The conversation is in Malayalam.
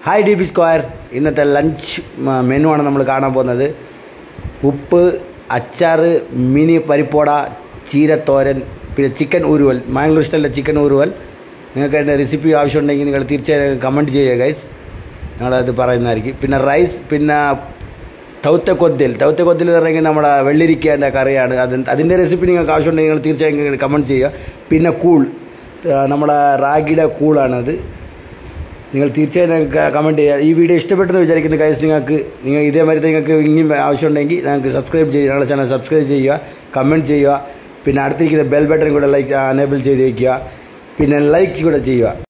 ഹായ് ഡി ബി സ്ക്വയർ ഇന്നത്തെ ലഞ്ച് മെനു ആണ് നമ്മൾ കാണാൻ പോകുന്നത് ഉപ്പ് അച്ചാറ് മിനി പരിപ്പോട ചീരത്തോരൻ പിന്നെ ചിക്കൻ ഉരുവൽ മാംഗ്ലൂർ സ്റ്റൈലിലെ ചിക്കൻ ഉരുവൽ നിങ്ങൾക്ക് അതിൻ്റെ റെസിപ്പി ആവശ്യമുണ്ടെങ്കിൽ നിങ്ങൾ തീർച്ചയായും കമൻറ്റ് ചെയ്യുക ഗൈസ് ഞങ്ങളത് പറയുന്നതായിരിക്കും പിന്നെ റൈസ് പിന്നെ തൗത്തക്കൊത്തിൽ തൗത്തക്കൊത്തിൽ എന്ന് പറയുന്നത് നമ്മുടെ വെള്ളിരിക്കേൻ്റെ കറിയാണ് അത് അതിൻ്റെ റെസിപ്പി നിങ്ങൾക്ക് ആവശ്യമുണ്ടെങ്കിൽ നിങ്ങൾ തീർച്ചയായും കമൻറ്റ് ചെയ്യുക പിന്നെ കൂൾ നമ്മുടെ റാഗിയുടെ കൂളാണത് നിങ്ങൾ തീർച്ചയായും കമൻറ്റ് ചെയ്യുക ഈ വീഡിയോ ഇഷ്ടപ്പെട്ടെന്ന് വിചാരിക്കുന്ന കൈസ് നിങ്ങൾക്ക് നിങ്ങൾ ഇതേമാതിരി നിങ്ങൾക്ക് ഇനിയും ആവശ്യമുണ്ടെങ്കിൽ നിങ്ങൾക്ക് സബ്സ്ക്രൈബ് ചെയ്യുക ഞങ്ങളുടെ ചാനൽ സബ്സ്ക്രൈബ് ചെയ്യുക കമൻറ്റ് ചെയ്യുക പിന്നെ അടുത്തിരിക്കുന്ന ബെൽ ബട്ടൺ കൂടെ ലൈക്ക് അനേബിൾ ചെയ്ത് വയ്ക്കുക പിന്നെ ലൈക്ക് കൂടെ ചെയ്യുക